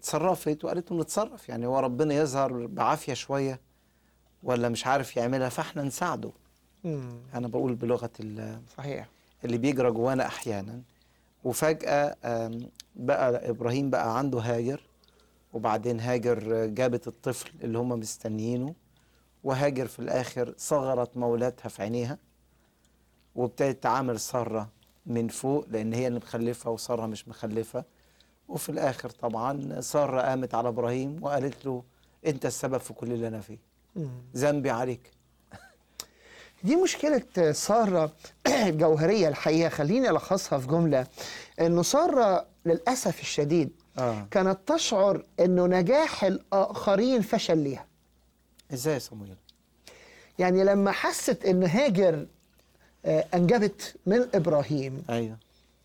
اتصرفت وقالت له نتصرف يعني هو ربنا يظهر بعافيه شويه ولا مش عارف يعملها فاحنا نساعده مم. انا بقول بلغه ال- صحيح اللي بيجرى جوانا احيانا وفجاه آم، بقى ابراهيم بقى عنده هاجر وبعدين هاجر جابت الطفل اللي هم مستنيينه وهاجر في الاخر صغرت مولاتها في عينيها وابتدت تعامل ساره من فوق لان هي اللي مخلفه وساره مش مخلفه وفي الاخر طبعا ساره قامت على ابراهيم وقالت له انت السبب في كل اللي انا فيه مم. ذنبي عليك دي مشكلة سارة الجوهرية الحقيقة خليني ألخصها في جملة إنه سارة للأسف الشديد اه كانت تشعر إنه نجاح الآخرين فشل ليها ازاي يا صمويل يعني لما حست إن هاجر آه، أنجبت من إبراهيم ايوه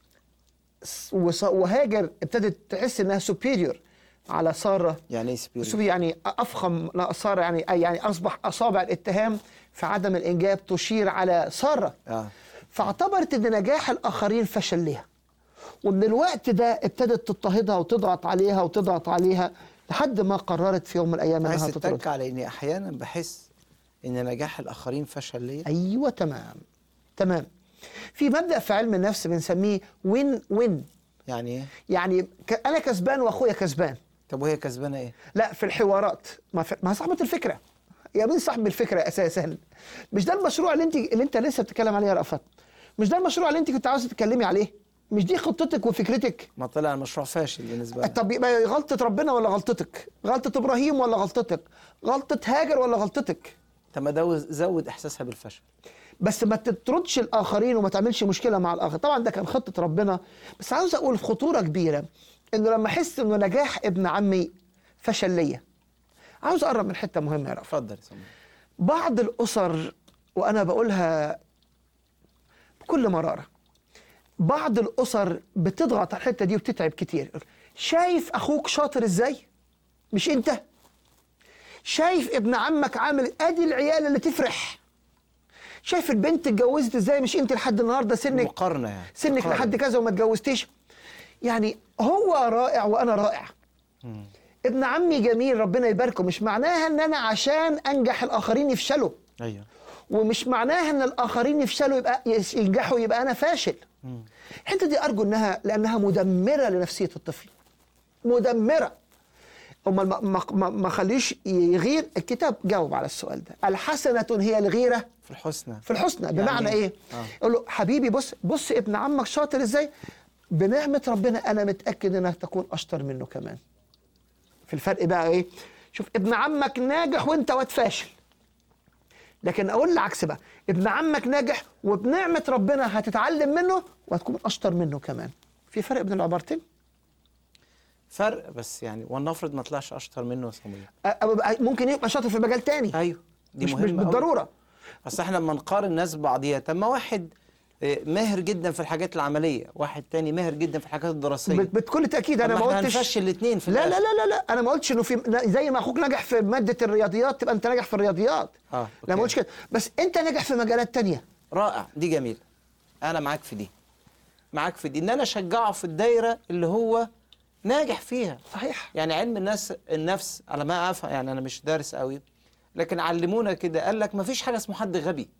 س- وص- وهاجر ابتدت تحس إنها سوبيريور على سارة يعني ايه سبيريت سوري يعني افخم لا صار يعني يعني اصبح اصابع الاتهام في عدم الانجاب تشير على ساره اه فاعتبرت ان نجاح الاخرين فشل ليها ومن الوقت ده ابتدت تضطهدها وتضغط عليها وتضغط عليها لحد ما قررت في يوم من الايام عايز انها تتك تطرد على اني احيانا بحس ان نجاح الاخرين فشل ليا ايوه تمام تمام في مبدا في علم النفس بنسميه وين وين يعني ايه يعني ك- انا كسبان واخويا كسبان طب وهي كسبانه ايه لا في الحوارات ما, في ما صاحبة الفكرة يا مين صاحب الفكرة أساسا مش ده المشروع اللي أنت اللي أنت لسه بتتكلم عليه يا رأفت مش ده المشروع اللي أنت كنت عاوزة تتكلمي عليه مش دي خطتك وفكرتك ما طلع المشروع فاشل بالنسبه لها طب يبقى غلطة ربنا ولا غلطتك غلطة إبراهيم ولا غلطتك غلطة هاجر ولا غلطتك طب ما ده زود احساسها بالفشل بس ما تطردش الآخرين وما تعملش مشكلة مع الآخر طبعا ده كان خطة ربنا بس عاوز أقول خطورة كبيرة إنه لما أحس إنه نجاح ابن عمي فشل ليا عاوز أقرب من حتة مهمة يا رأفت اتفضل يا صمويل بعض الأسر وأنا بقولها بكل مرارة بعض الأسر بتضغط على الحتة دي وبتتعب كتير شايف أخوك شاطر إزاي؟ مش أنت شايف ابن عمك عامل أدي العيال اللي تفرح شايف البنت اتجوزت إزاي مش أنت لحد النهاردة سنك مقارنه يعني سنك مقارنة. لحد كذا وما اتجوزتيش يعني هو رائع وأنا رائع مم. ابن عمي جميل ربنا يباركه مش معناها ان انا عشان انجح الاخرين يفشلوا ايوه ومش معناها ان الاخرين يفشلوا يبقى يس- ينجحوا يبقى انا فاشل مم. الحته دي ارجو انها لانها مدمره لنفسيه الطفل مدمره امال ما ما ما- ما خليش يغير الكتاب جاوب على السؤال ده الحسنه هي الغيره في الحسنى في الحسنى يعني بمعنى إيه؟ ايه آه. يقول له حبيبي بص بص ابن عمك شاطر ازاي بنعمه ربنا انا متاكد انك تكون اشطر منه كمان في الفرق بقى ايه شوف ابن عمك ناجح وانت واد فاشل لكن اقول العكس بقى ابن عمك ناجح وبنعمه ربنا هتتعلم منه وهتكون اشطر منه كمان في فرق بين العبارتين فرق بس يعني ولنفرض ما طلعش اشطر منه يا صمويل أ- أ- ممكن يبقى شاطر في مجال تاني ايوه دي مش, مهمه مش أوي. بالضروره اصل احنا لما نقارن الناس ببعضيها طب ما واحد آه، ماهر جدا في الحاجات العمليه واحد تاني ماهر جدا في الحاجات الدراسيه بت- بكل تاكيد انا طب ما ما احنا قلتش هنفشل الاثنين في لا الآخر. لا لا لا لا انا ما قلتش انه في زي ما اخوك نجح في ماده الرياضيات تبقى انت ناجح في الرياضيات اه لا ما أوكي. قلتش كده بس انت ناجح في مجالات تانية رائع دي جميله انا معاك في دي معاك في دي ان انا اشجعه في الدايره اللي هو ناجح فيها صحيح يعني علم الناس النفس على ما افهم يعني انا مش دارس قوي لكن علمونا كده قال لك ما فيش حاجه اسمه حد غبي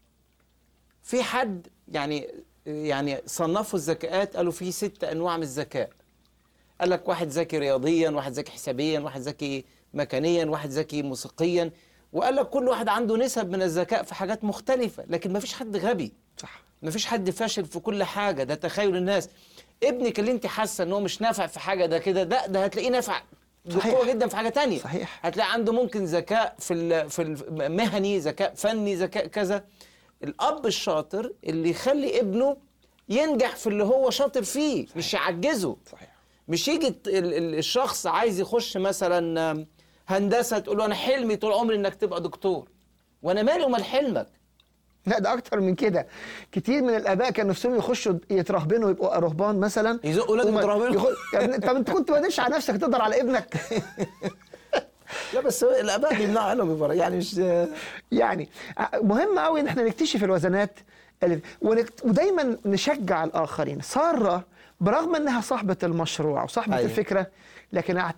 في حد يعني يعني صنفوا الذكاءات قالوا في ست انواع من الذكاء قال لك واحد ذكي رياضيا واحد ذكي حسابيا واحد ذكي مكانيا واحد ذكي موسيقيا وقال لك كل واحد عنده نسب من الذكاء في حاجات مختلفه لكن ما فيش حد غبي صح ما فيش حد فاشل في كل حاجه ده تخيل الناس ابنك اللي انت حاسه ان هو مش نافع في حاجه ده كده ده ده هتلاقيه نافع صحيح. بقوه جدا في حاجه تانية صحيح. هتلاقي عنده ممكن ذكاء في ال- في المهني ذكاء فني ذكاء كذا الاب الشاطر اللي يخلي ابنه ينجح في اللي هو شاطر فيه مش يعجزه صحيح مش يجي الت- ال- ال- الشخص عايز يخش مثلا آم، هندسه تقول له انا حلمي طول عمري انك تبقى دكتور وانا مالي ومال حلمك لا ده اكتر من كده كتير من الاباء كانوا نفسهم يخشوا يترهبنوا ويبقوا رهبان مثلا يزقوا ولادهم وما- يترهبنوا. يخ- يعني طب انت كنت ما تدش على نفسك تقدر على ابنك لا بس هو الاباء بيمنعوا عنهم بره يعني مش يعني مهم قوي ان احنا نكتشف الوزنات اللي ونكت... ودايما نشجع الاخرين ساره برغم انها صاحبه المشروع وصاحبه أيوة. الفكره لكن